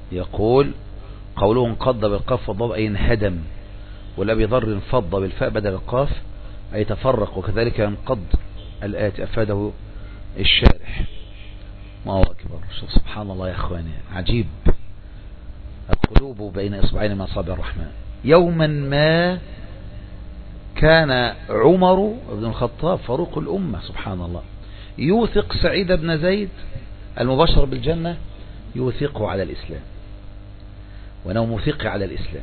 يقول قوله انقض بالقاف والضاد أي انهدم والأبي ذر انفض بالفاء بدل القاف أي تفرق وكذلك ينقض الآتي أفاده الشارح ما هو أكبر سبحان الله يا أخواني عجيب القلوب بين إصبعين من أصابع الرحمن يوما ما كان عمر بن الخطاب فاروق الأمة سبحان الله يوثق سعيد بن زيد المبشر بالجنة يوثقه على الإسلام وأنه موثق على الإسلام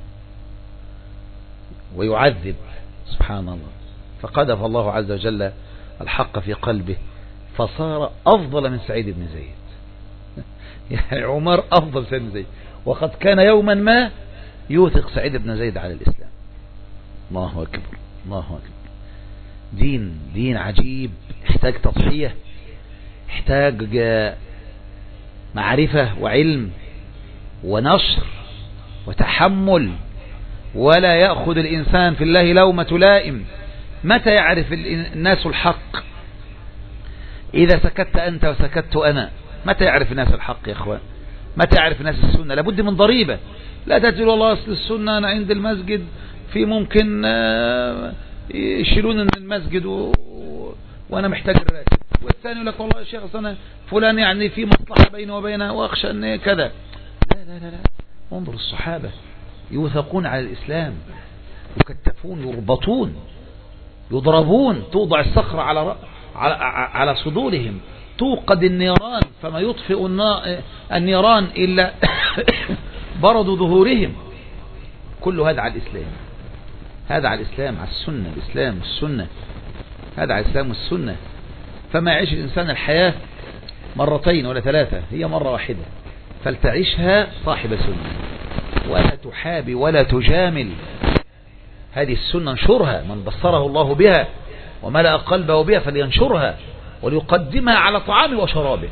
ويعذب سبحان الله فقذف الله عز وجل الحق في قلبه فصار أفضل من سعيد بن زيد يعني عمر أفضل سعيد بن زيد وقد كان يوما ما يوثق سعيد بن زيد على الإسلام الله أكبر الله أكبر دين دين عجيب يحتاج تضحية يحتاج معرفة وعلم ونشر وتحمل ولا يأخذ الإنسان في الله لومة لائم متى يعرف الناس الحق إذا سكت أنت وسكت أنا متى يعرف الناس الحق يا إخوان متى يعرف الناس السنة لابد من ضريبة لا تجل والله أصل السنة أنا عند المسجد في ممكن يشيلون من المسجد و... وأنا محتاج الراتب والثاني يقول لك والله يا شيخ أنا فلان يعني في مصلحة بيني وبينه وأخشى أن كذا لا لا لا لا انظر الصحابة يوثقون على الإسلام يكتفون يربطون يضربون توضع الصخرة على على على صدورهم توقد النيران فما يطفئ النيران إلا برد ظهورهم كل هذا على الإسلام هذا على الإسلام على السنة الإسلام والسنة هذا على الإسلام والسنة فما يعيش الإنسان الحياة مرتين ولا ثلاثة هي مرة واحدة فلتعيشها صاحب سنة ولا تحابي ولا تجامل هذه السنة انشرها من بصره الله بها وملأ قلبه بها فلينشرها وليقدمها على طعامه وشرابه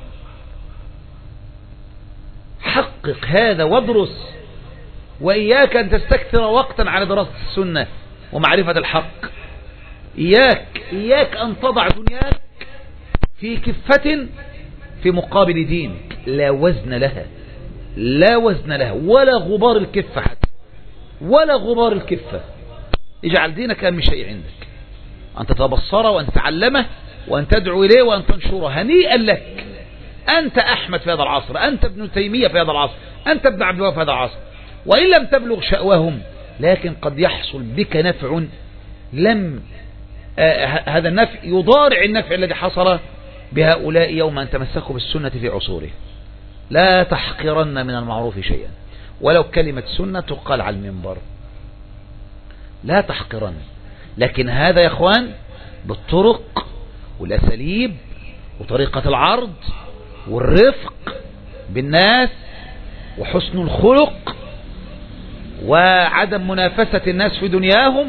حقق هذا وادرس وإياك أن تستكثر وقتا على دراسة السنة ومعرفة الحق إياك إياك أن تضع دنياك في كفة في مقابل دينك لا وزن لها لا وزن لها ولا غبار الكفة حتى ولا غبار الكفة اجعل دينك أهم شيء عندك أن تتبصره وأن تتعلمه وأن تدعو إليه وأن تنشره هنيئا لك أنت أحمد في هذا العصر أنت ابن تيمية في هذا العصر أنت ابن عبد الله في هذا العصر وإن لم تبلغ شأوهم لكن قد يحصل بك نفع لم آه هذا النفع يضارع النفع الذي حصل بهؤلاء يوم أن تمسكوا بالسنة في عصوره لا تحقرن من المعروف شيئا ولو كلمة سنة تقال على المنبر لا تحقرن لكن هذا يا اخوان بالطرق والأساليب وطريقة العرض والرفق بالناس وحسن الخلق وعدم منافسة الناس في دنياهم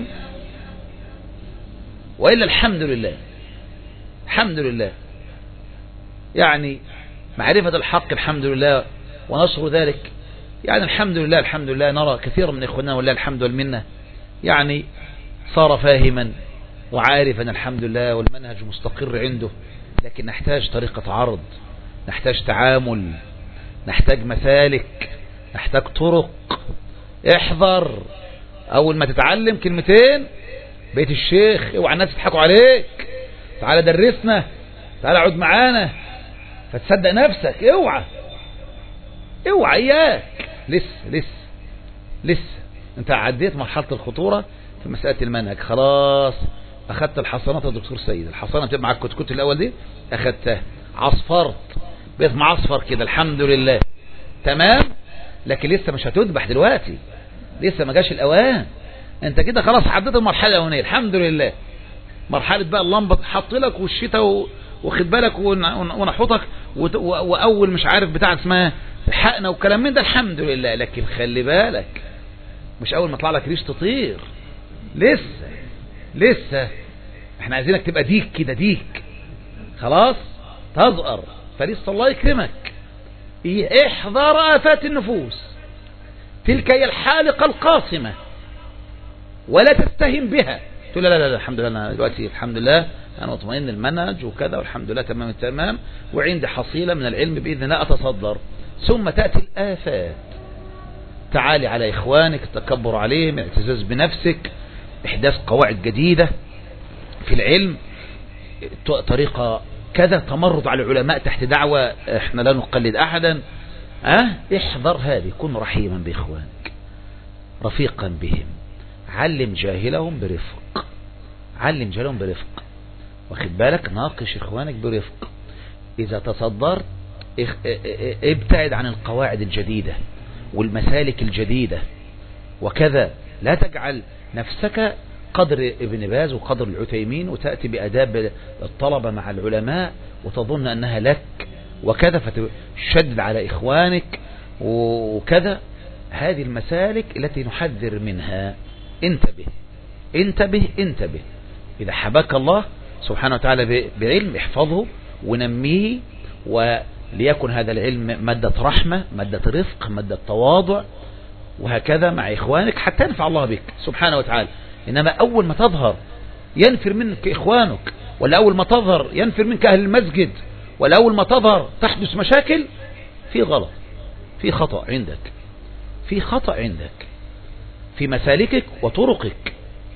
وإلا الحمد لله الحمد لله يعني معرفة الحق الحمد لله ونشر ذلك يعني الحمد لله الحمد لله نرى كثيرا من إخواننا والله الحمد والمنة يعني صار فاهما وعارفا الحمد لله والمنهج مستقر عنده لكن نحتاج طريقة عرض نحتاج تعامل نحتاج مسالك نحتاج طرق احذر اول ما تتعلم كلمتين بيت الشيخ اوعى الناس يضحكوا عليك تعالى درسنا تعالى اقعد معانا فتصدق نفسك اوعى اوعى اياك لسه لسه لسه انت عديت مرحلة الخطورة في مسألة المنهج خلاص اخدت الحصانات يا دكتور سيد الحصانة بتبقى مع الكتكوت الاول دي اخدتها عصفرت بقيت معصفر كده الحمد لله تمام لكن لسه مش هتذبح دلوقتي لسه ما جاش الاوان انت كده خلاص عديت المرحله الاولانيه الحمد لله مرحله بقى اللمبه تحط لك والشتاء واخد بالك ونحطك واول مش عارف بتاع اسمها حقنا والكلام من ده الحمد لله لكن خلي بالك مش اول ما يطلع لك ريش تطير لسه لسه احنا عايزينك تبقى ديك كده ديك خلاص تزقر فلسه الله يكرمك احذر آفات النفوس تلك هي الحالقة القاصمة ولا تستهن بها تقول لا لا لا الحمد لله أنا دلوقتي الحمد لله أنا مطمئن المنهج وكذا والحمد لله تمام التمام وعندي حصيلة من العلم بإذن الله أتصدر ثم تأتي الآفات تعالي على إخوانك التكبر عليهم الاعتزاز بنفسك إحداث قواعد جديدة في العلم طريقة كذا تمرد على العلماء تحت دعوة احنا لا نقلد أحدا اه احذر هذه كن رحيما بإخوانك رفيقا بهم علم جاهلهم برفق علم جاهلهم برفق واخد بالك ناقش إخوانك برفق إذا تصدرت ابتعد عن القواعد الجديدة والمسالك الجديدة وكذا لا تجعل نفسك قدر ابن باز وقدر العثيمين وتأتي بأداب الطلبة مع العلماء وتظن أنها لك وكذا فتشدد على إخوانك وكذا هذه المسالك التي نحذر منها انتبه انتبه انتبه إذا حباك الله سبحانه وتعالى بعلم احفظه ونميه وليكن هذا العلم مادة رحمة مادة رفق مادة تواضع وهكذا مع إخوانك حتى ينفع الله بك سبحانه وتعالى إنما أول ما تظهر ينفر منك إخوانك ولا أول ما تظهر ينفر منك أهل المسجد ولا أول ما تظهر تحدث مشاكل في غلط في خطأ عندك في خطأ عندك في مسالكك وطرقك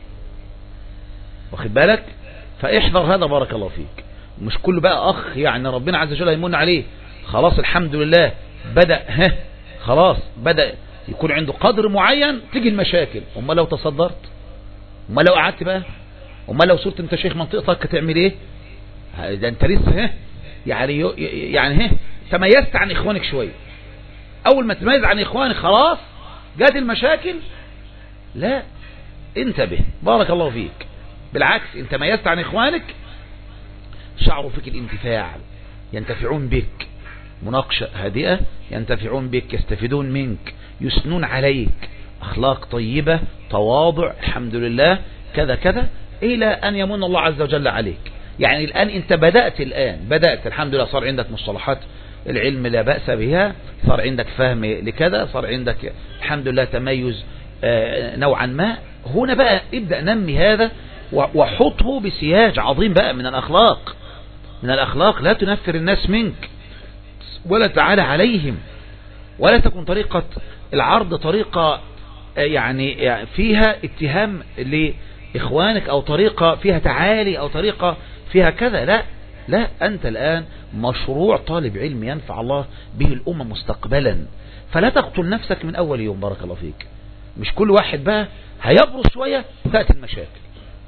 واخد بالك فاحذر هذا بارك الله فيك مش كل بقى أخ يعني ربنا عز وجل يمن عليه خلاص الحمد لله بدأ ها خلاص بدأ يكون عنده قدر معين تيجي المشاكل أما لو تصدرت أما لو قعدت بقى أما لو صرت انت شيخ منطقتك هتعمل ايه ده انت لسه ها يعني يعني ها تميزت عن اخوانك شوية اول ما تميز عن اخوانك خلاص جات المشاكل لا انتبه بارك الله فيك بالعكس انت ميزت عن اخوانك شعروا فيك الانتفاع ينتفعون بك مناقشة هادئة ينتفعون بك يستفيدون منك يسنون عليك أخلاق طيبة تواضع الحمد لله كذا كذا إلى أن يمن الله عز وجل عليك يعني الآن أنت بدأت الآن بدأت الحمد لله صار عندك مصطلحات العلم لا بأس بها صار عندك فهم لكذا صار عندك الحمد لله تميز نوعا ما هنا بقى ابدأ نمي هذا وحطه بسياج عظيم بقى من الأخلاق من الأخلاق لا تنفر الناس منك ولا تعالى عليهم ولا تكون طريقة العرض طريقة يعني فيها اتهام لإخوانك أو طريقة فيها تعالي أو طريقة فيها كذا لا لا أنت الآن مشروع طالب علم ينفع الله به الأمة مستقبلا فلا تقتل نفسك من أول يوم بارك الله فيك مش كل واحد بقى هيبرز شوية تأتي المشاكل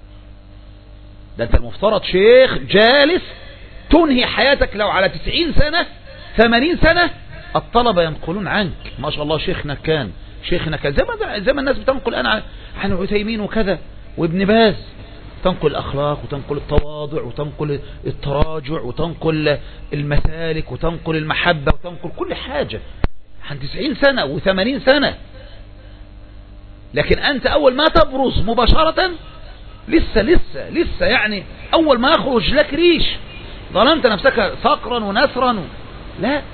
ده أنت المفترض شيخ جالس تنهي حياتك لو على 90 سنة 80 سنة الطلبة ينقلون عنك ما شاء الله شيخنا كان شيخنا كان زي ما, زي ما الناس بتنقل أنا عن عثيمين وكذا وابن باز تنقل الأخلاق وتنقل التواضع وتنقل التراجع وتنقل المسالك وتنقل المحبة وتنقل كل حاجة عن 90 سنة و80 سنة لكن أنت أول ما تبرز مباشرة لسه لسه لسه يعني أول ما يخرج لك ريش ظلمت نفسك صقرا ونسرا لا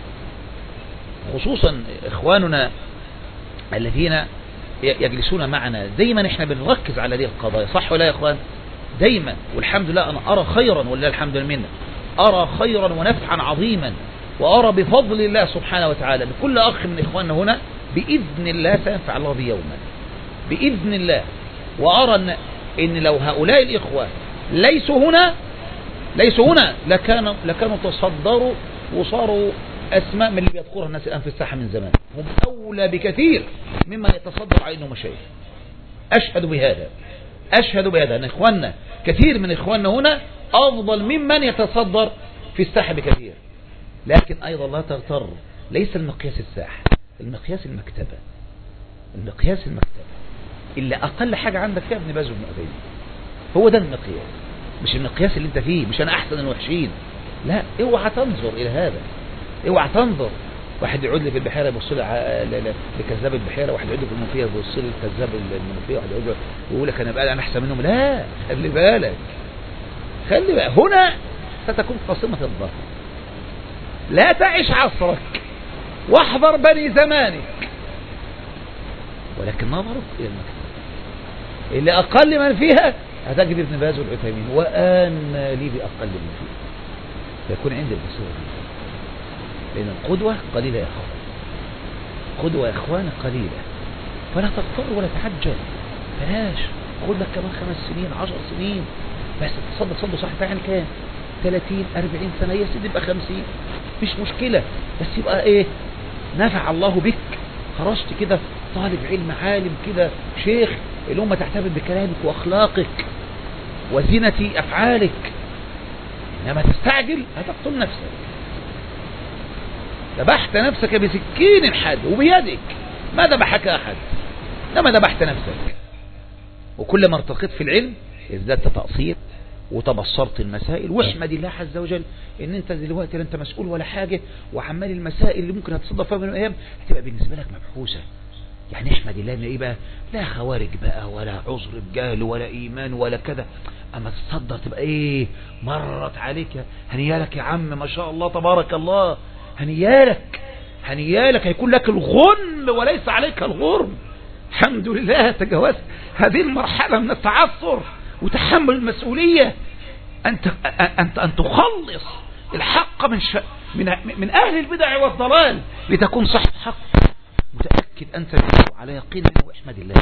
خصوصا إخواننا الذين يجلسون معنا دايما احنا بنركز على هذه القضايا صح ولا يا اخوان دايما والحمد لله انا ارى خيرا ولله الحمد لله منه ارى خيرا ونفعا عظيما وارى بفضل الله سبحانه وتعالى لكل اخ من اخواننا هنا باذن الله سينفع الله به يوما باذن الله وارى ان, إن لو هؤلاء الاخوه ليسوا هنا ليسوا هنا لكانوا لكانوا تصدروا وصاروا أسماء من اللي بيذكرها الناس الآن في الساحة من زمان هم أولى بكثير ممن يتصدر على إنه مشايخ أشهد بهذا أشهد بهذا أن إخواننا كثير من إخواننا هنا أفضل ممن يتصدر في الساحة بكثير لكن أيضا لا تغتر ليس المقياس الساحة المقياس المكتبة المقياس المكتبة إلا أقل حاجة عندك فيها ابن باز وابن عثيمين هو ده المقياس مش المقياس اللي انت فيه مش أنا أحسن الوحشين لا اوعى تنظر إلى هذا اوعى تنظر واحد يقعد لي في البحيره يبص لي لكذاب البحيره واحد يقعد لي في المنوفيه يبص لي لكذاب المنوفيه واحد يقعد ويقول لك انا بقى انا احسن منهم لا خلي بالك خلي بالك هنا ستكون قاصمه الظهر لا تعش عصرك واحذر بني زمانك ولكن نظرك الى المكتب اللي اقل من فيها هتجد ابن باز والعثيمين وان لي باقل من فيها فيكون عندي البصيره لأن القدوة قليلة يا أخوان قدوة يا إخوان قليلة فلا تضطر ولا تعجل بلاش خد لك كمان خمس سنين عشر سنين بس تصدق صدق صح يعني كام 30 40 سنة يا سيدي يبقى 50 مش مشكلة بس يبقى ايه نفع الله بك خرجت كده طالب علم عالم كده شيخ الأمة تعتبر بكلامك وأخلاقك وزينة أفعالك إنما تستعجل هتقتل نفسك ذبحت نفسك بسكين حاد وبيدك ما ذبحك أحد إنما ذبحت نفسك وكل ما ارتقيت في العلم ازددت تقصير وتبصرت المسائل واحمد الله عز وجل ان انت دلوقتي لا انت مسؤول ولا حاجة وعمال المسائل اللي ممكن هتصدف فيها من الايام هتبقى بالنسبة لك مبحوثة يعني احمد الله ان ايه بقى لا خوارج بقى ولا عذر بجهل ولا ايمان ولا كذا اما تصدر تبقى ايه مرت عليك هنيالك يا عم ما شاء الله تبارك الله هنيالك هنيالك هيكون لك الغنم وليس عليك الغرم الحمد لله تجاوزت هذه المرحلة من التعثر وتحمل المسؤولية أنت, أنت أن تخلص الحق من, ش... من, من أهل البدع والضلال لتكون صاحب حق متأكد أنت على يقين واحمد الله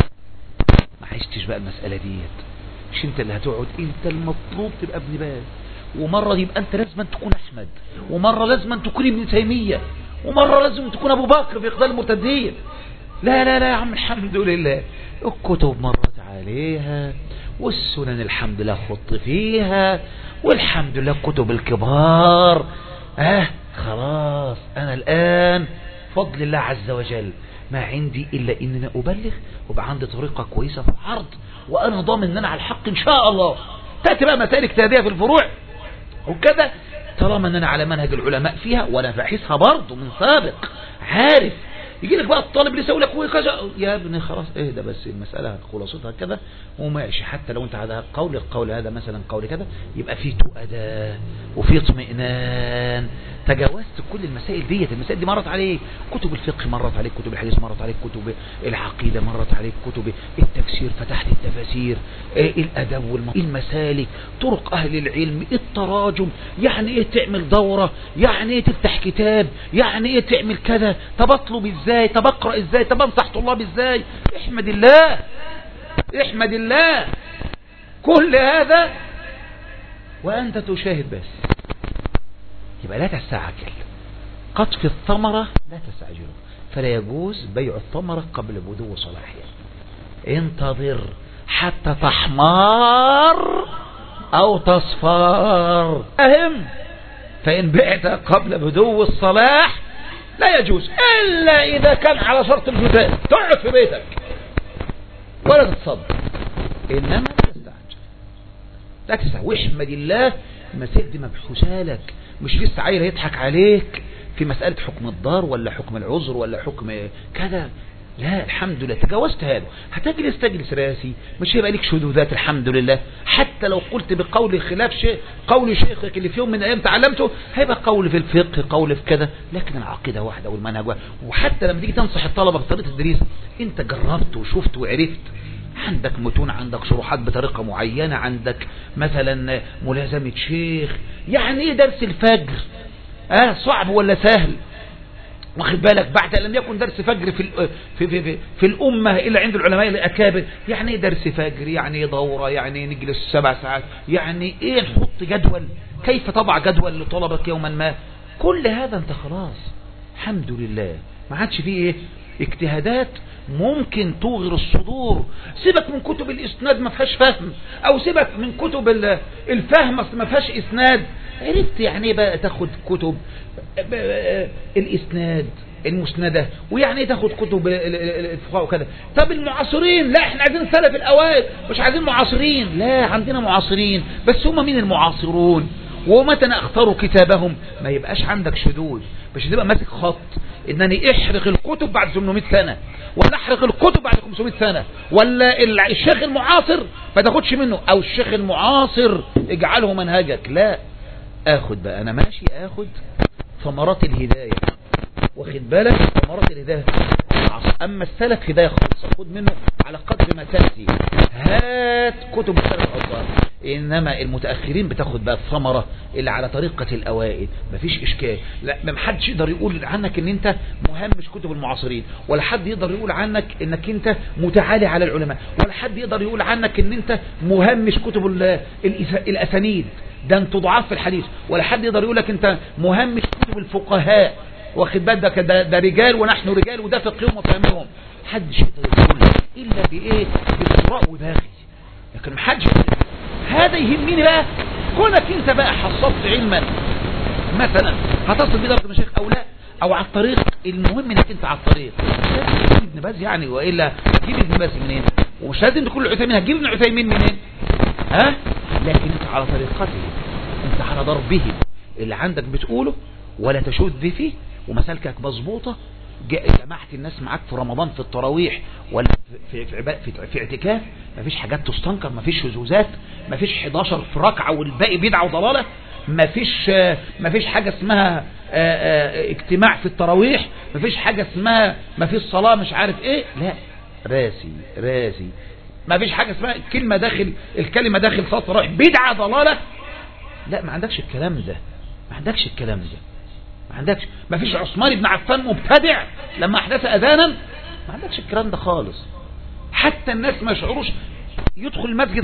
ما عشتش بقى المسألة ديت مش انت اللي هتقعد انت المطلوب تبقى ابن باز ومرة يبقى انت لازم تكون احمد ومرة لازم تكون ابن تيمية ومرة لازم تكون ابو بكر في اقدال المرتدين لا لا لا يا عم الحمد لله الكتب مرت عليها والسنن الحمد لله خط فيها والحمد لله كتب الكبار اه خلاص انا الان فضل الله عز وجل ما عندي الا اننا ابلغ ويبقى عندي طريقة كويسة في العرض وانا ضامن ان انا على الحق ان شاء الله تأتي بقى مسائل اجتهادية في الفروع وكذا طالما ان انا على منهج العلماء فيها وانا باحثها برضه من سابق عارف يجي لك بقى الطالب لسه يقول لك كذا يا ابني خلاص اهدى بس المسألة خلاصتها كذا وماشي حتى لو انت هذا قول القول هذا مثلا قول كذا يبقى فيه تؤدى وفيه اطمئنان تجاوزت كل المسائل ديت المسائل دي مرت عليك كتب الفقه مرت عليك كتب الحديث مرت عليك كتب العقيدة مرت عليك كتب التفسير فتحت التفاسير الأدب المسالك طرق أهل العلم التراجم يعني ايه تعمل دورة يعني ايه تفتح كتاب يعني ايه تعمل كذا طب اطلب ازاي طب اقرأ ازاي طب انصح طلاب ازاي احمد الله احمد الله كل هذا وانت تشاهد بس يبقى لا تستعجل قطف الثمرة لا تستعجله فلا يجوز بيع الثمرة قبل بدو صلاحها انتظر حتى تحمار او تصفر فهم فإن بعت قبل بدو الصلاح لا يجوز إلا إذا كان على شرط الجزاء تقعد في بيتك ولا تتصدق إنما لا تستعجل لا تستعجل واحمد الله المسائل دي مبحوثة لك مش لسه عيل يضحك عليك في مسألة حكم الدار ولا حكم العذر ولا حكم كذا لا الحمد لله تجاوزت هذا هتجلس تجلس راسي مش هيبقى لك شذوذات الحمد لله حتى لو قلت بقول خلاف شيء قول شيخك اللي في يوم من الايام تعلمته هيبقى قول في الفقه قول في كذا لكن العقيدة واحدة والمنهج واحد وحتى لما تيجي تنصح الطلبة بطريقة التدريس انت جربت وشفت وعرفت عندك متون عندك شروحات بطريقة معينة عندك مثلا ملازمة شيخ يعني ايه درس الفجر اه صعب ولا سهل واخد بالك بعد لم يكن درس فجر في في في, في, في الأمة إلا عند العلماء الأكابر يعني ايه درس فجر يعني ايه دورة يعني ايه نجلس سبع ساعات يعني ايه نحط جدول كيف تضع جدول لطلبك يوما ما كل هذا انت خلاص الحمد لله ما عادش فيه ايه اجتهادات ممكن توغر الصدور سيبك من كتب الاسناد ما فيهاش فهم او سيبك من كتب الفهم اصل ما فيهاش اسناد عرفت يعني ايه بقى تاخد كتب الاسناد المسندة ويعني ايه تاخد كتب الفقهاء وكذا طب المعاصرين لا احنا عايزين سلف الاوائل مش عايزين معاصرين لا عندنا معاصرين بس هم مين المعاصرون ومتى اختاروا كتابهم ما يبقاش عندك شذوذ مش تبقى ماسك خط انني احرق الكتب بعد 800 سنة ولا احرق الكتب بعد 500 سنة ولا الشيخ المعاصر ما تاخدش منه او الشيخ المعاصر اجعله منهجك لا اخد بقى انا ماشي اخد ثمرات الهداية واخد بالك ثمرات الهداية العصر أما السلف هداية خالصة خد منه على قدر ما تأتي هات كتب السلف الأصغر إنما المتأخرين بتاخد بقى الثمرة اللي على طريقة الأوائل مفيش إشكال لا ما حدش يقدر يقول عنك إن أنت مهمش كتب المعاصرين ولا حد يقدر يقول عنك إنك أنت متعالي على العلماء ولا حد يقدر يقول عنك إن أنت مهمش كتب الأسانيد ده انت ضعاف في الحديث ولا حد يقدر يقول لك انت مهمش كتب الفقهاء واخد بالك ده, ده رجال ونحن رجال وده فقههم وفهمهم محدش يقدر يقول الا بايه باقراء وباغي لكن محدش هذا يهمني بقى كونك انت بقى حصلت علما مثلا هتصل بدرجه المشايخ او لا او على الطريق المهم انك انت على الطريق تجيب ابن باز يعني والا تجيب ابن باز منين ومش لازم تكون العثيمين هتجيب ابن عثيمين منين ها لكن انت على طريقته انت على ضربه اللي عندك بتقوله ولا تشذ فيه ومسالكك مظبوطه جمعت الناس معاك في رمضان في التراويح ولا في في, في, في اعتكاف مفيش حاجات تستنكر مفيش شذوذات مفيش 11 في ركعه والباقي بدعه وضلاله مفيش مفيش حاجه اسمها اجتماع في التراويح مفيش حاجه اسمها مفيش صلاه مش عارف ايه لا راسي راسي ما فيش حاجة اسمها كلمة داخل الكلمة داخل صلاة التراويح بدعة ضلالة لا ما عندكش الكلام ده ما عندكش الكلام ده ما عندكش ما فيش عثمان بن عفان مبتدع لما احدث اذانا ما عندكش الكلام ده خالص حتى الناس ما يشعروش يدخل المسجد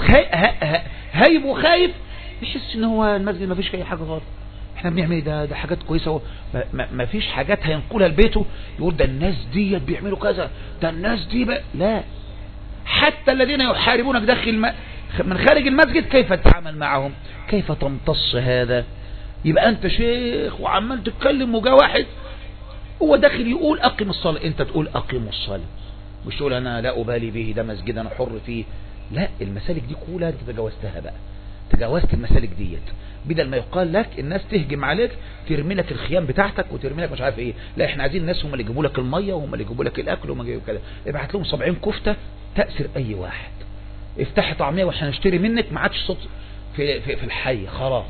هايب وخايف يحس ان هو المسجد ما فيش اي حاجة غلط احنا بنعمل ده ده حاجات كويسة ما, ما فيش حاجات هينقلها لبيته يقول ده الناس دي بيعملوا كذا ده الناس دي بقى لا حتى الذين يحاربونك داخل من خارج المسجد كيف تتعامل معهم كيف تمتص هذا يبقى انت شيخ وعمال تتكلم وجا واحد هو داخل يقول اقم الصلاة انت تقول اقم الصلاة مش تقول انا لا ابالي به ده مسجد انا حر فيه لا المسالك دي كلها انت تجاوزتها بقى تجاوزت المسالك ديت بدل ما يقال لك الناس تهجم عليك ترمي لك الخيام بتاعتك وترمي لك مش عارف ايه لا احنا عايزين الناس هم اللي يجيبوا لك الميه وهم اللي يجيبوا لك الاكل وهم يجيبوا كده ابعت لهم 70 كفته تأثر اي واحد افتحي طعميه واحنا نشتري منك ما عادش صوت في, في, في الحي خلاص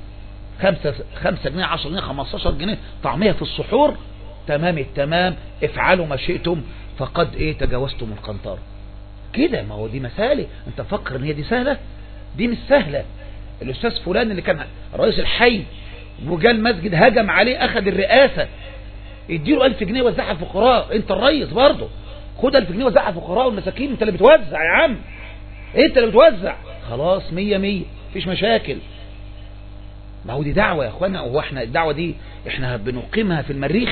خمسة, خمسة جنيه عشر جنيه خمستاشر جنيه طعمية في السحور تمام التمام افعلوا ما شئتم فقد ايه تجاوزتم القنطار كده ما هو دي مسالة انت فكر ان هي دي سهلة دي مش سهلة الاستاذ فلان اللي كان رئيس الحي وجا المسجد هجم عليه اخذ الرئاسة اديله الف جنيه وزعها الفقراء انت الرئيس برضه خد الف جنيه وزعها الفقراء والمساكين انت اللي بتوزع يا عم انت اللي بتوزع خلاص مية مية مفيش مشاكل ما هو دي دعوة يا اخوانا هو احنا الدعوة دي احنا بنقيمها في المريخ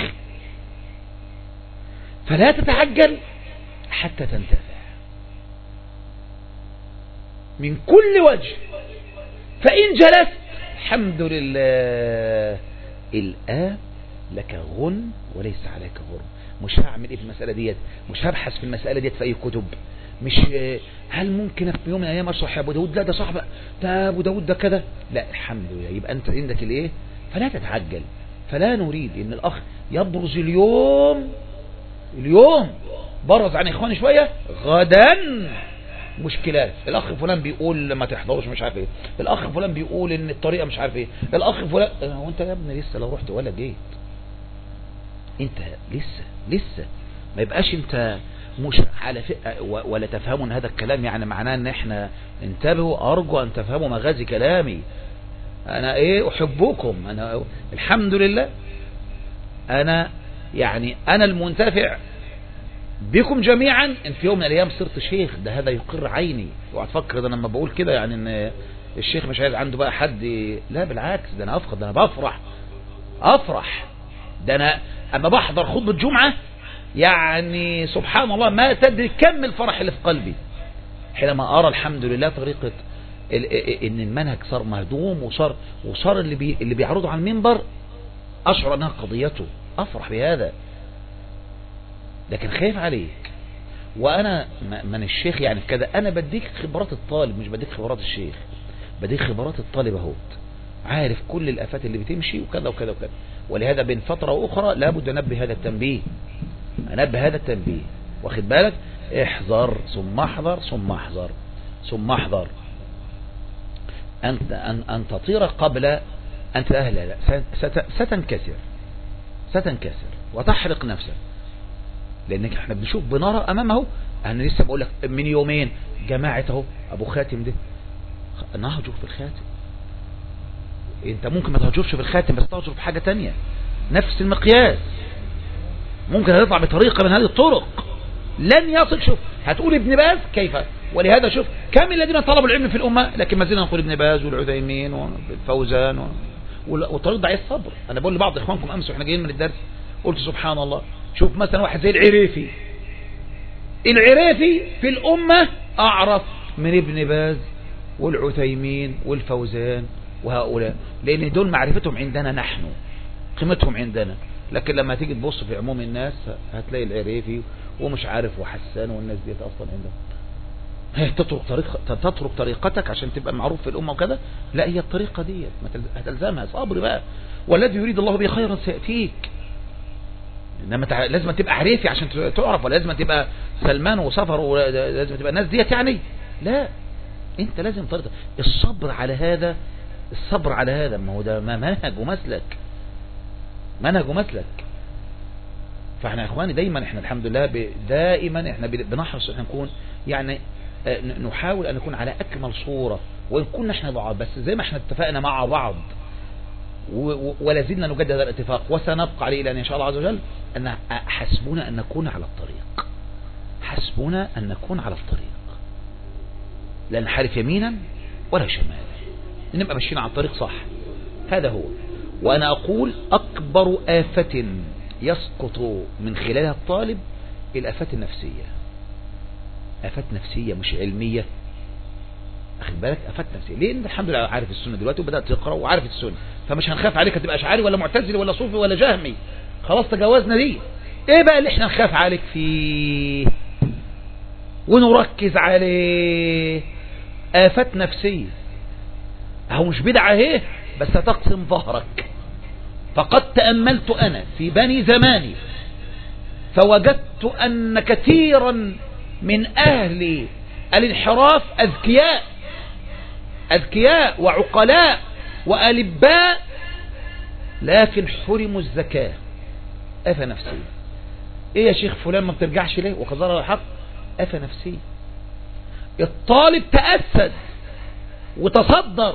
فلا تتعجل حتى تنتفع من كل وجه فإن جلست الحمد لله الآن لك غن وليس عليك غرم مش هعمل ايه في المسألة ديت مش هبحث في المسألة ديت في اي كتب مش هل ممكن في يوم من الايام اشرح يا ابو داود لا ده صاحب ده ابو داود ده كده لا الحمد لله يبقى انت عندك الايه فلا تتعجل فلا نريد ان الاخ يبرز اليوم اليوم برز عن اخواني شوية غدا مشكلات الاخ فلان بيقول ما تحضرش مش عارف ايه الاخ فلان بيقول ان الطريقة مش عارف ايه الاخ فلان هو انت يا ابني لسه لو رحت ولا جيت انت لسه لسه ما يبقاش انت مش على فئة ولا تفهموا هذا الكلام يعني معناه ان احنا انتبهوا ارجو ان تفهموا مغازي كلامي انا ايه احبكم انا الحمد لله انا يعني انا المنتفع بكم جميعا ان في يوم من الايام صرت شيخ ده هذا يقر عيني وهتفكر ده انا لما بقول كده يعني ان الشيخ مش عايز عنده بقى حد لا بالعكس ده انا افخر ده انا بفرح افرح ده انا اما بحضر خطبة جمعة يعني سبحان الله ما تدري كم الفرح اللي في قلبي حينما ارى الحمد لله طريقة ان المنهج صار مهدوم وصار وصار اللي بي اللي بيعرضه على المنبر اشعر انها قضيته افرح بهذا لكن خايف عليك وانا من الشيخ يعني كده انا بديك خبرات الطالب مش بديك خبرات الشيخ بديك خبرات الطالب اهوت عارف كل الافات اللي بتمشي وكذا وكذا وكذا ولهذا بين فترة واخرى لابد انبه هذا التنبيه انبه هذا التنبيه واخد بالك احذر ثم احذر ثم احذر ثم احذر أن, أن, أن تطير قبل أن تأهل لا ستنكسر ستنكسر وتحرق نفسك لان احنا بنشوف بنرى امامه انا لسه بقول لك من يومين جماعه اهو ابو خاتم ده نهجر في الخاتم انت ممكن ما تهجرش في الخاتم بس تهجر في حاجة تانية نفس المقياس ممكن هيطلع بطريقة من هذه الطرق لن يصل شوف هتقول ابن باز كيف ولهذا شوف كم الذين طلبوا العلم في الأمة لكن ما زلنا نقول ابن باز والعثيمين والفوزان و... والطريق ضعيف الصبر أنا بقول لبعض إخوانكم أمس وإحنا جايين من الدرس قلت سبحان الله شوف مثلا واحد زي العريفي العريفي في الأمة أعرف من ابن باز والعثيمين والفوزان وهؤلاء لأن دول معرفتهم عندنا نحن قيمتهم عندنا لكن لما تيجي تبص في عموم الناس هتلاقي العريفي ومش عارف وحسان والناس ديت أصلا عندهم هي تترك طريق تترك طريقتك عشان تبقى معروف في الأمة وكذا لا هي الطريقة ديت هتلزمها صبر بقى والذي يريد الله به خيرا سيأتيك انما لازم تبقى عريفي عشان تعرف ولا لازم تبقى سلمان وسفر ولازم تبقى الناس ديت يعني لا انت لازم طريقة الصبر على هذا الصبر على هذا ما هو ده منهج ومسلك منهج ومسلك فاحنا يا اخواني دايما احنا الحمد لله دائما احنا بنحرص احنا نكون يعني نحاول ان نكون على اكمل صورة وان كنا احنا ضعاف بس زي ما احنا اتفقنا مع بعض ولا زلنا نجدد هذا الاتفاق وسنبقى عليه الى ان شاء الله عز وجل ان حسبنا ان نكون على الطريق حسبنا ان نكون على الطريق لا نحارف يمينا ولا شمالا نبقى ماشيين على الطريق صح هذا هو وأنا أقول أكبر آفة يسقط من خلالها الطالب الآفات النفسية آفات نفسية مش علمية أخذ بالك آفات نفسية ليه أنت الحمد لله عارف السنة دلوقتي وبدأت تقرأ وعارف السنة فمش هنخاف عليك تبقى أشعري ولا معتزلي ولا صوفي ولا جهمي خلاص تجاوزنا دي ايه بقى اللي احنا نخاف عليك فيه ونركز عليه آفات نفسية اهو مش بدعة اهي بس هتقسم ظهرك فقد تأملت أنا في بني زماني فوجدت أن كثيرا من أهل الانحراف أذكياء أذكياء وعقلاء وألباء لكن حرموا الزكاة أفى نفسية إيه يا شيخ فلان ما بترجعش ليه وقدر الحق أفى نفسية الطالب تأسد وتصدر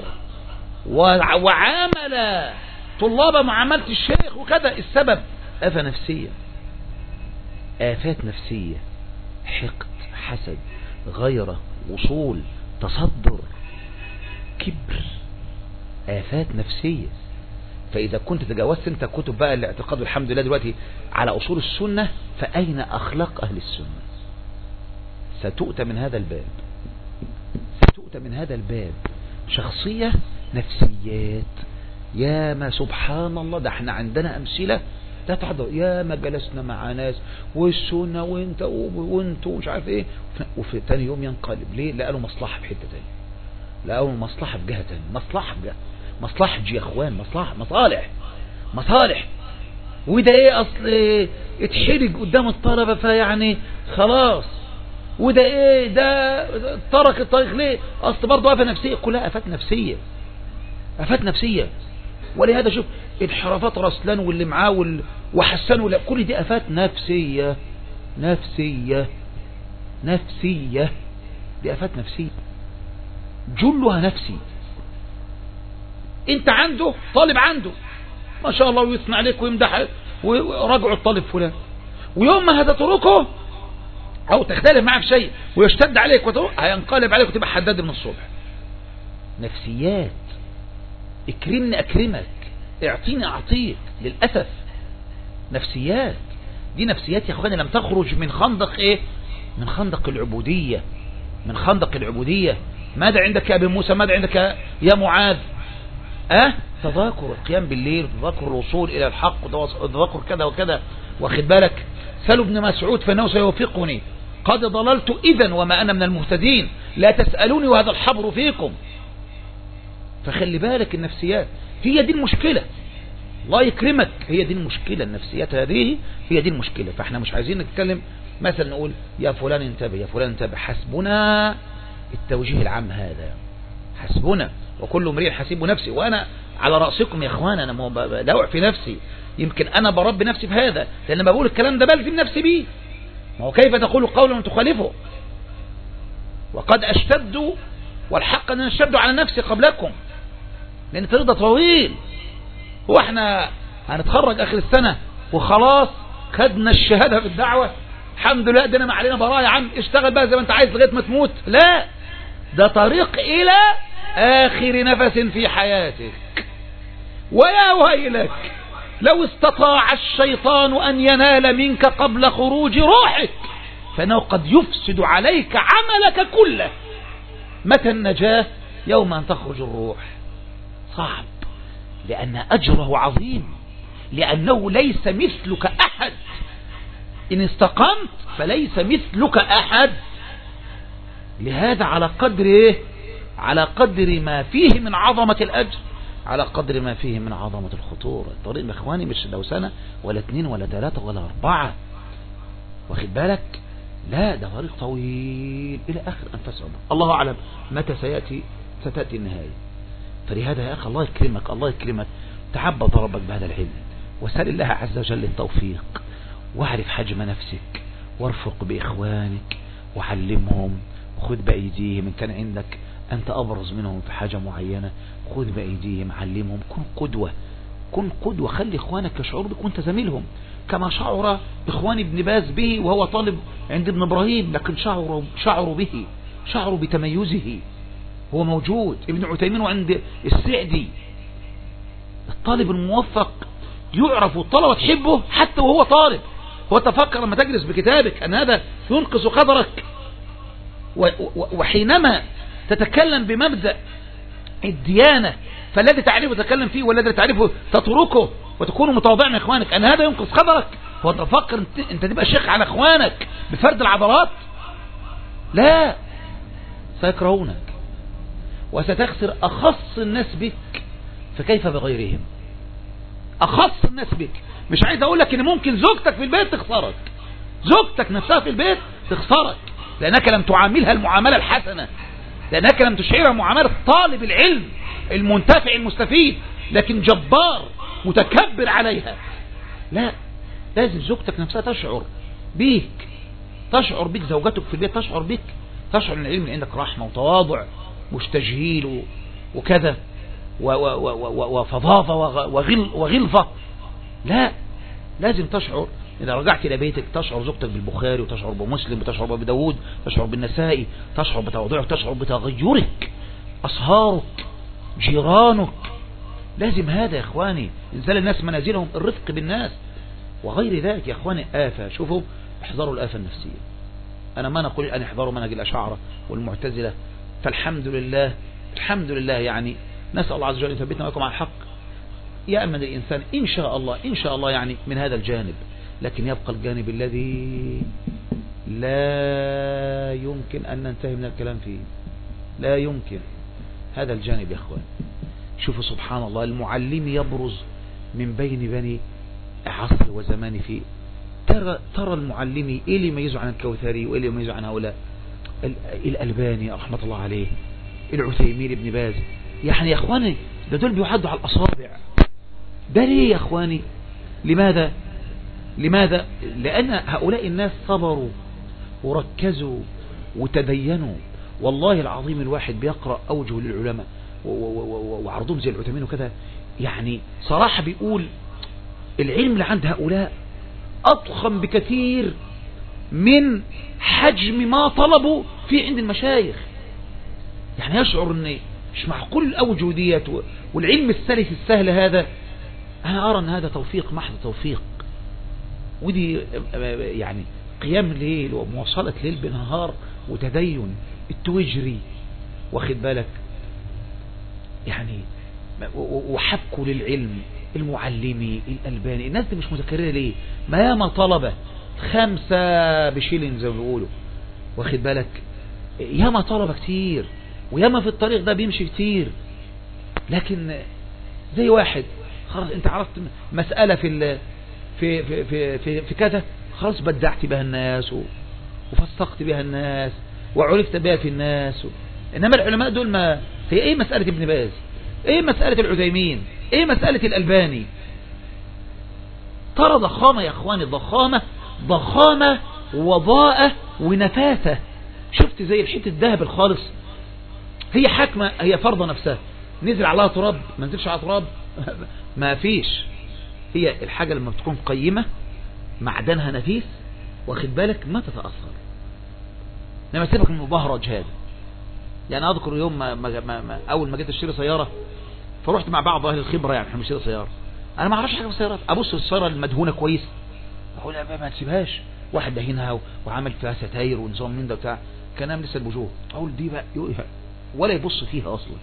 وعامل طلاب معاملة الشيخ وكذا السبب آفة نفسية آفات نفسية حقد حسد غيرة وصول تصدر كبر آفات نفسية فإذا كنت تجاوزت انت كتب بقى الاعتقاد والحمد لله دلوقتي على أصول السنة فأين أخلاق أهل السنة ستؤتى من هذا الباب ستؤتى من هذا الباب شخصية نفسيات يا ما سبحان الله ده احنا عندنا أمثلة لا تحضر يا ما جلسنا مع ناس والسنة وانت وانت ومش عارف ايه وفي تاني يوم ينقلب ليه لقى له مصلحة في حتة تانية لقى له مصلحة في جهة تانية مصلحة في جهة مصلحة يا اخوان مصلحة مصالح مصالح وده ايه اصل اتحرج قدام الطلبة فيعني خلاص وده ايه ده ترك الطريق ليه اصل برضه افة نفسية كلها افات نفسية افات نفسية ولهذا شوف انحرافات رسلان واللي معاه وال... وحسان ولا كل دي افات نفسية نفسية نفسية دي افات نفسية جلها نفسي انت عنده طالب عنده ما شاء الله ويثنى عليك ويمدح وراجعوا الطالب فلان ويوم ما هتتركه او تختلف معاه في شيء ويشتد عليك وتروح هينقلب عليك وتبقى حداد من الصبح نفسيات اكرمني اكرمك اعطيني اعطيك للأسف نفسيات دي نفسيات يا اخواني لم تخرج من خندق ايه من خندق العبودية من خندق العبودية ماذا عندك يا ابي موسى ماذا عندك يا معاذ اه تذاكر القيام بالليل تذاكر الوصول الى الحق وتذاكر كذا وكذا واخد بالك سألوا ابن مسعود فانه سيوفقني قد ضللت اذا وما انا من المهتدين لا تسألوني وهذا الحبر فيكم فخلي بالك النفسيات هي دي المشكلة الله يكرمك هي دي المشكلة النفسيات هذه هي دي المشكلة فاحنا مش عايزين نتكلم مثلا نقول يا فلان انتبه يا فلان انتبه حسبنا التوجيه العام هذا حسبنا وكل امرئ حسيب نفسي وانا على رأسكم يا اخوان انا بدوع في نفسي يمكن انا برب نفسي في هذا لان لما بقول الكلام ده بلزم نفسي بيه ما هو كيف تقول قولا تخالفه وقد أشتد والحق أن أشتد على نفسي قبلكم لأن الطريق ده طويل هو احنا هنتخرج آخر السنة وخلاص خدنا الشهادة في الدعوة الحمد لله ادينا ما علينا براءة يا عم اشتغل بقى زي ما انت عايز لغاية ما تموت لا ده طريق إلى آخر نفس في حياتك ويا ويلك لو استطاع الشيطان أن ينال منك قبل خروج روحك فإنه قد يفسد عليك عملك كله متى النجاة يوم أن تخرج الروح صعب لأن أجره عظيم لأنه ليس مثلك أحد إن استقمت فليس مثلك أحد لهذا على قدر إيه على قدر ما فيه من عظمة الأجر على قدر ما فيه من عظمة الخطورة الطريق إخواني مش لو سنة ولا اثنين ولا ثلاثة ولا أربعة واخد بالك لا ده طريق طويل إلى آخر أنفس عمر الله أعلم متى سيأتي ستأتي النهاية فلهذا يا أخي الله يكرمك الله يكرمك تعبد ربك بهذا العلم وسأل الله عز وجل التوفيق واعرف حجم نفسك وارفق بإخوانك وعلمهم وخذ بأيديهم إن كان عندك أنت أبرز منهم في حاجة معينة خذ بأيديهم علمهم كن قدوة كن قدوة خلي إخوانك يشعروا بك وانت زميلهم كما شعر إخوان ابن باز به وهو طالب عند ابن إبراهيم لكن شعروا, شعروا به شعروا بتميزه هو موجود ابن عثيمين وعند السعدي الطالب الموفق يعرف الطلبة تحبه حتى وهو طالب هو تفكر لما تجلس بكتابك أن هذا ينقص قدرك وحينما تتكلم بمبدأ الديانة فالذي تعرفه تتكلم فيه والذي تعرفه تتركه وتكون متواضعا من اخوانك ان هذا ينقص قدرك هو تفكر انت, انت تبقى شيخ على اخوانك بفرد العضلات لا سيكرهونك وستخسر اخص الناس بك فكيف بغيرهم اخص الناس بك مش عايز اقول لك ان ممكن زوجتك في البيت تخسرك زوجتك نفسها في البيت تخسرك لانك لم تعاملها المعاملة الحسنة لانك لم تشعرها معاملة طالب العلم المنتفع المستفيد لكن جبار متكبر عليها لا لازم زوجتك نفسها تشعر بيك تشعر بك زوجتك في البيت تشعر بك تشعر ان العلم عندك رحمة وتواضع مش تجهيل وكذا وفظاظة وغلظة لا لازم تشعر إذا رجعت إلى بيتك تشعر زوجتك بالبخاري وتشعر بمسلم وتشعر بداود تشعر بالنسائي تشعر بتواضعك تشعر بتغيرك أصهارك جيرانك لازم هذا يا إخواني إنزال الناس منازلهم الرفق بالناس وغير ذلك يا إخواني آفة شوفوا احذروا الآفة النفسية أنا ما نقول أن احذروا منهج الأشاعرة والمعتزلة فالحمد لله الحمد لله يعني نسأل الله عز وجل أن يثبتنا ويكم على الحق يأمن الإنسان إن شاء الله إن شاء الله يعني من هذا الجانب لكن يبقى الجانب الذي لا يمكن أن ننتهي من الكلام فيه لا يمكن هذا الجانب يا أخوان شوفوا سبحان الله المعلم يبرز من بين بني عصر وزمان في ترى, ترى المعلم إيه اللي يميزه عن الكوثري وإيه اللي يميزه عن هؤلاء الألباني رحمة الله عليه العثيمين ابن باز يعني يا أخواني ده دول بيعدوا على الأصابع ده ليه يا أخواني لماذا لماذا لأن هؤلاء الناس صبروا وركزوا وتدينوا والله العظيم الواحد بيقرأ أوجه للعلماء وعرضهم زي العثمين وكذا يعني صراحة بيقول العلم اللي عند هؤلاء أضخم بكثير من حجم ما طلبوا في عند المشايخ يعني يشعر ان مش معقول الأوجه ديت والعلم السلس السهل هذا أنا أرى أن هذا توفيق محض توفيق ودي يعني قيام ليل ومواصلة ليل بنهار وتدين التوجري واخد بالك يعني وحبكوا للعلم المعلمي الألباني الناس دي مش مذكرين ليه ما ياما طلبة خمسة بشيلين زي ما بيقولوا واخد بالك ياما طلبة كتير وياما في الطريق ده بيمشي كتير لكن زي واحد خلاص انت عرفت مسألة في في في في في, في كذا خلاص بدعت بها الناس وفسقت بها الناس وعرفت بها في الناس و... انما العلماء دول ما هي ايه مسألة ابن باز ايه مسألة العثيمين ايه مسألة الالباني ترى ضخامة يا اخواني ضخامة ضخامة وضاءة ونفاثة شفت زي الحتة الذهب الخالص هي حكمة هي فرضة نفسها نزل عليها تراب ما نزلش على تراب ما فيش هي الحاجة لما بتكون قيمة معدنها نفيس واخد بالك ما تتأثر لما سيبك من المبهرج هذا يعني اذكر يوم ما, ما, ما, ما اول ما جيت اشتري سيارة فرحت مع بعض اهل الخبرة يعني احنا بنشتري سيارة انا ما اعرفش حاجة في السيارات ابص السيارة المدهونة كويس اقول ما تسيبهاش واحد دهينها وعمل فيها ستاير ونظام من ده بتاع كلام لسه البجوه اقول دي بقى ولا يبص فيها اصلا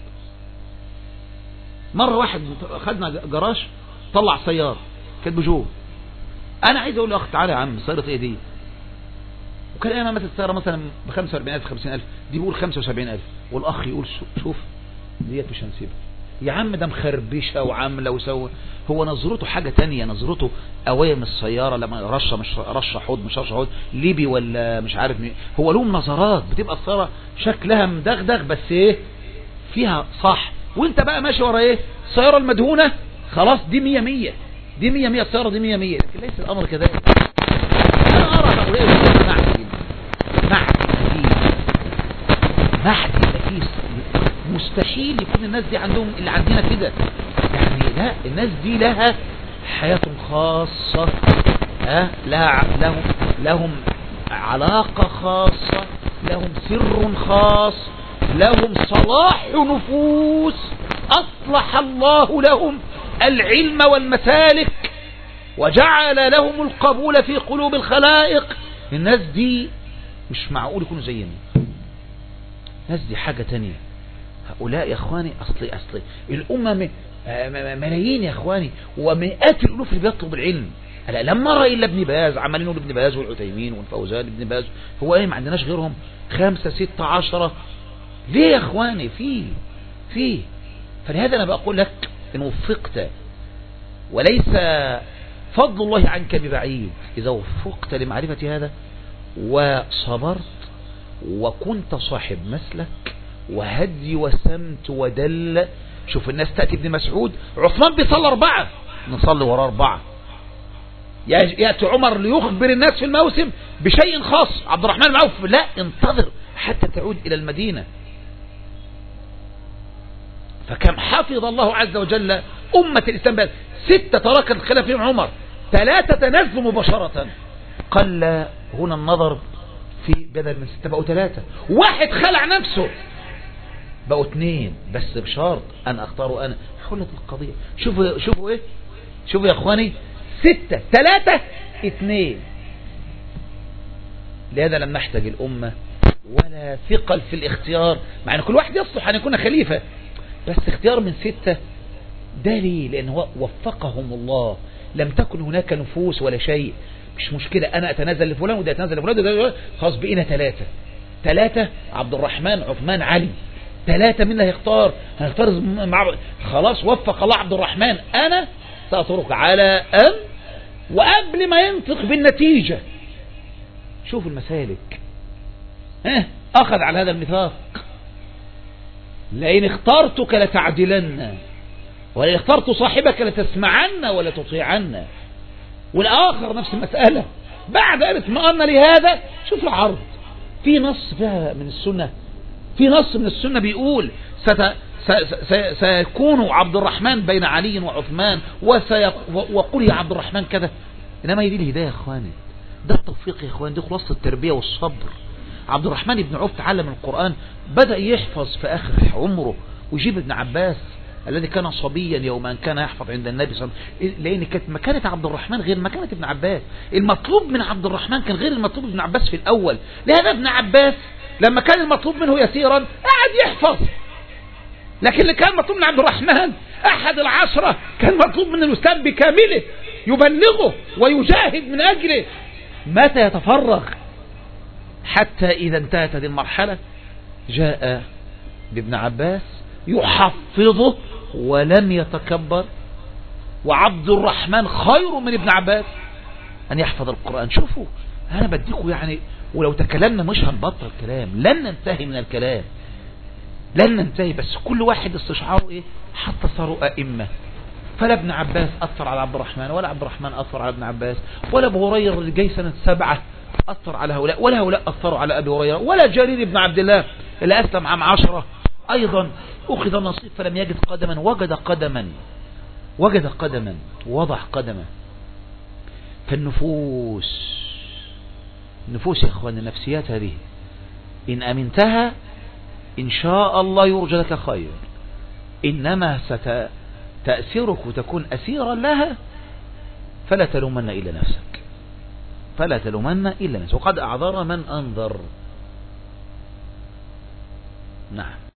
مرة واحد خدنا جراج طلع سيارة كانت بجوه انا عايز اقول له اخ تعالى يا عم سيارة ايه دي وكان ايام مثلا السيارة مثلا ب 45000 50000 دي بيقول 75000 والاخ يقول شوف ديت مش هنسيبها يا عم ده مخربشة وعاملة وسوى هو نظرته حاجة تانية نظرته قوام السيارة لما رشة مش رشة حوض مش رشة حوض ليبي ولا مش عارف مين هو لهم نظرات بتبقى السيارة شكلها مدغدغ بس ايه فيها صح وانت بقى ماشي ورا ايه السيارة المدهونة خلاص دي مية مية دي مية مية السيارة دي مية مية لكن ليس الامر كذلك انا ارى هؤلاء معدن معدن معدن نفيس مستحيل يكون الناس دي عندهم اللي عندنا كده يعني لا الناس دي لها حياة خاصة ها لها لهم لهم علاقة خاصة لهم سر خاص لهم صلاح نفوس أصلح الله لهم العلم والمسالك وجعل لهم القبول في قلوب الخلائق الناس دي مش معقول يكونوا زينا الناس دي حاجة تانية هؤلاء يا اخواني اصلي اصلي الامة ملايين يا اخواني ومئات الالوف اللي بيطلب العلم ألا لما رأي إلا ابن باز عمالين نقول ابن باز والعثيمين والفوزان ابن باز هو ايه ما عندناش غيرهم خمسة ستة عشرة ليه يا اخواني في في فلهذا انا بقول لك ان وفقت وليس فضل الله عنك ببعيد اذا وفقت لمعرفة هذا وصبرت وكنت صاحب مسلك وهدي وسمت ودل شوف الناس تأتي ابن مسعود عثمان بيصلي أربعة نصلي وراه أربعة يأتي عمر ليخبر الناس في الموسم بشيء خاص عبد الرحمن بن عوف لا انتظر حتى تعود إلى المدينة فكم حفظ الله عز وجل أمة الإسلام بل ستة ترك الخلاف فيهم عمر ثلاثة تنزل مباشرة قل هنا النظر في بدل من ستة بقوا ثلاثة واحد خلع نفسه بقوا اثنين بس بشرط أن أختاره أنا حلت القضية شوفوا شوفوا إيه شوفوا يا أخواني ستة ثلاثة اثنين لهذا لم نحتاج الأمة ولا ثقل في الاختيار مع أن كل واحد يصلح أن يكون خليفة بس اختيار من ستة ده ليه لأن هو وفقهم الله لم تكن هناك نفوس ولا شيء مش مشكلة أنا أتنازل لفلان وده أتنازل لفلان وده خلاص بقينا ثلاثة ثلاثة عبد الرحمن عثمان علي ثلاثة مين اللي هيختار هنختار مع خلاص وفق الله عبد الرحمن أنا سأترك على أن وقبل ما ينطق بالنتيجة شوفوا المسالك ها أخذ على هذا الميثاق لئن اخترتك لتعدلن ولئن اخترت صاحبك لتسمعن ولا تطيعن والآخر نفس المسألة بعد أن اطمأن لهذا شوف العرض في نص فيها من السنة في نص من السنة بيقول ست سيكون عبد الرحمن بين علي وعثمان وقل يا عبد الرحمن كذا إنما هي دي الهداية يا إخواني ده التوفيق يا إخواني دي خلاصة التربية والصبر عبد الرحمن بن عوف تعلم القرآن بدأ يحفظ في آخر عمره ويجيب ابن عباس الذي كان صبيا يوم أن كان يحفظ عند النبي صلى الله عليه وسلم لأن كانت مكانة عبد الرحمن غير مكانة ابن عباس المطلوب من عبد الرحمن كان غير المطلوب من ابن عباس في الأول لهذا ابن عباس لما كان المطلوب منه يسيرا قعد يحفظ لكن اللي كان مطلوب من عبد الرحمن أحد العشرة كان مطلوب من الأستاذ بكامله يبلغه ويجاهد من أجله متى يتفرغ حتى إذا انتهت هذه المرحلة جاء بابن عباس يحفظه ولم يتكبر وعبد الرحمن خير من ابن عباس أن يحفظ القرآن شوفوا أنا بديكم يعني ولو تكلمنا مش هنبطل كلام لن ننتهي من الكلام لن ننتهي بس كل واحد استشعاره ايه حتى صاروا ائمه فلا ابن عباس اثر على عبد الرحمن ولا عبد الرحمن اثر على ابن عباس ولا ابو هريره اللي جاي سنه سبعه أثر على هؤلاء ولا هؤلاء أثروا على أبي هريرة ولا جرير بن عبد الله اللي أسلم عام عشرة أيضا أخذ النصيب فلم يجد قدما وجد قدما وجد قدما وضع قدما فالنفوس النفوس يا أخوان النفسيات هذه إن أمنتها إن شاء الله يرجى لك خير إنما ستأسرك وتكون أسيرا لها فلا تلومن إلا نفسك فلا تلومن إلا نفسك وقد أعذر من أنذر نعم